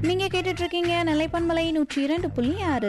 நீங்க கேட்டுட்டு இருக்கீங்க நிலைப்பன்மலை நூற்றி இரண்டு புள்ளி ஆறு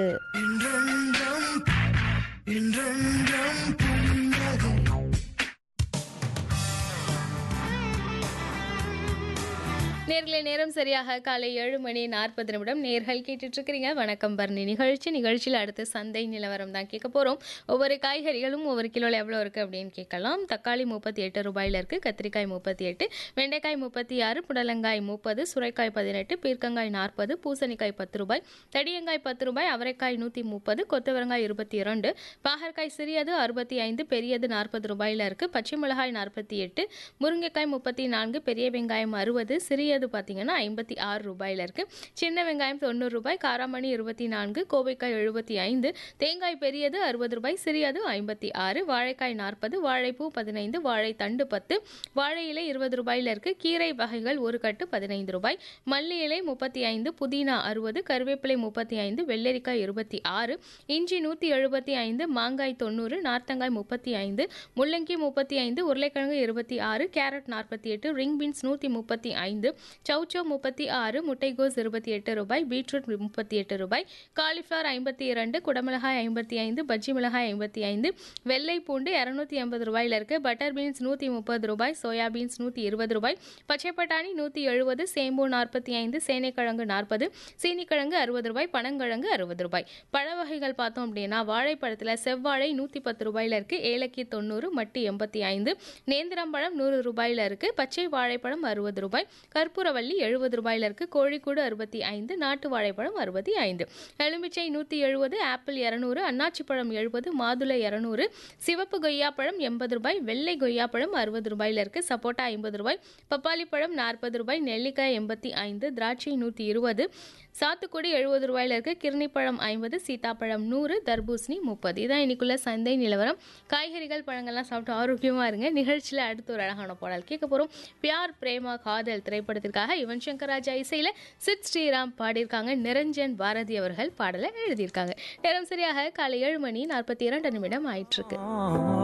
நேர்களை நேரம் சரியாக காலை ஏழு மணி நாற்பது நிமிடம் நேர்கள் கேட்டுட்டு இருக்கிறீங்க வணக்கம் பரணி நிகழ்ச்சி நிகழ்ச்சியில் அடுத்து சந்தை நிலவரம் தான் கேட்க போகிறோம் ஒவ்வொரு காய்கறிகளும் ஒவ்வொரு கிலோவில் எவ்வளோ இருக்குது அப்படின்னு கேட்கலாம் தக்காளி முப்பத்தி எட்டு ரூபாயில் இருக்குது கத்திரிக்காய் முப்பத்தி எட்டு வெண்டைக்காய் முப்பத்தி ஆறு புடலங்காய் முப்பது சுரைக்காய் பதினெட்டு பீர்க்கங்காய் நாற்பது பூசணிக்காய் பத்து ரூபாய் தடியங்காய் பத்து ரூபாய் அவரைக்காய் நூற்றி முப்பது கொத்தவரங்காய் இருபத்தி இரண்டு பாகற்காய் சிறியது அறுபத்தி ஐந்து பெரியது நாற்பது ரூபாயில் இருக்குது பச்சை மிளகாய் நாற்பத்தி எட்டு முருங்கைக்காய் முப்பத்தி நான்கு பெரிய வெங்காயம் அறுபது சிறியது பார்த்தீங்கன்னா ஐம்பத்தி ஆறு ரூபாயில் இருக்குது சின்ன வெங்காயம் தொண்ணூறு ரூபாய் காராமணி இருபத்தி நான்கு கோவைக்காய் எழுபத்தி ஐந்து தேங்காய் பெரியது அறுபது ரூபாய் சிறியது ஐம்பத்தி ஆறு வாழைக்காய் நாற்பது வாழைப்பூ பதினைந்து வாழைத்தண்டு பத்து வாழை இலை இருபது ரூபாயில் இருக்குது கீரை வகைகள் ஒரு கட்டு பதினைந்து ரூபாய் மல்லி இலை முப்பத்தி ஐந்து புதினா அறுபது கருவேப்பிலை முப்பத்தி ஐந்து வெள்ளரிக்காய் இருபத்தி ஆறு இஞ்சி நூற்றி எழுபத்தி ஐந்து மாங்காய் தொண்ணூறு நார்த்தங்காய் முப்பத்தி ஐந்து முள்ளங்கி முப்பத்தி ஐந்து உருளைக்கிழங்கு இருபத்தி ஆறு கேரட் நாற்பத்தி எட்டு ரிங் பீன்ஸ் நூற்றி முப்பத்தி ஐந்து சௌச்சோ முப்பத்தி ஆறு முட்டைகோஸ் இருபத்தி எட்டு ரூபாய் பீட்ரூட் முப்பத்தி எட்டு ரூபாய் காலிஃப்ளவர் ஐம்பத்தி இரண்டு குடமிளகாய் ஐம்பத்தி ஐந்து பஜ்ஜி மிளகாய் ஐம்பத்தி ஐந்து வெள்ளை பூண்டு இரநூத்தி எண்பது ரூபாயில் இருக்குது பட்டர் பீன்ஸ் நூற்றி முப்பது ரூபாய் சோயா பீன்ஸ் நூற்றி இருபது ரூபாய் பச்சை பட்டாணி நூற்றி எழுபது சேம்பு நாற்பத்தி ஐந்து சேனைக்கிழங்கு நாற்பது சீனிக்கிழங்கு அறுபது ரூபாய் பனங்கிழங்கு அறுபது ரூபாய் பழ வகைகள் பார்த்தோம் அப்படின்னா வாழைப்பழத்தில் செவ்வாழை நூற்றி பத்து ரூபாயில் இருக்குது ஏலக்கி தொண்ணூறு மட்டி எண்பத்தி ஐந்து நேந்திரம்பழம் நூறு ரூபாயில் இருக்குது பச்சை வாழைப்பழம் அறுபது ரூபாய் கற்பூரவள்ளி எழுபது ரூபாயில் இருக்குது கோழிக்கூடு அறுபத்தி ஐந்து நாட்டு வாழைப்பழம் அறுபத்தி ஐந்து எலுமிச்சை நூற்றி எழுபது ஆப்பிள் இரநூறு அன்னாச்சி பழம் எழுபது மாதுளை இரநூறு சிவப்பு கொய்யாப்பழம் எண்பது ரூபாய் வெள்ளை கொய்யாப்பழம் அறுபது ரூபாயில் இருக்குது சப்போட்டா ஐம்பது ரூபாய் பப்பாளி பழம் நாற்பது ரூபாய் நெல்லிக்காய் எண்பத்தி ஐந்து திராட்சை நூற்றி இருபது சாத்துக்குடி எழுபது ரூபாயில் இருக்குது கிருணிப்பழம் ஐம்பது சீதாப்பழம் நூறு தர்பூசணி முப்பது இதான் இன்னைக்குள்ள சந்தை நிலவரம் காய்கறிகள் பழங்கள்லாம் சாப்பிட்டு ஆரோக்கியமாக இருங்க நிகழ்ச்சியில் அடுத்து ஒரு அழகான பாடல் கேட்க போகிறோம் பியார் பிரேமா காதல் திரைப்படத்திற்காக யுவன் சங்கர் ராஜா இசையில் சித் ஸ்ரீராம் பாடியிருக்காங்க நிரஞ்சன் பாரதி அவர்கள் பாடலை எழுதியிருக்காங்க நேரம் சரியாக காலை ஏழு மணி நாற்பத்தி இரண்டு நிமிடம் ஆயிட்டிருக்கு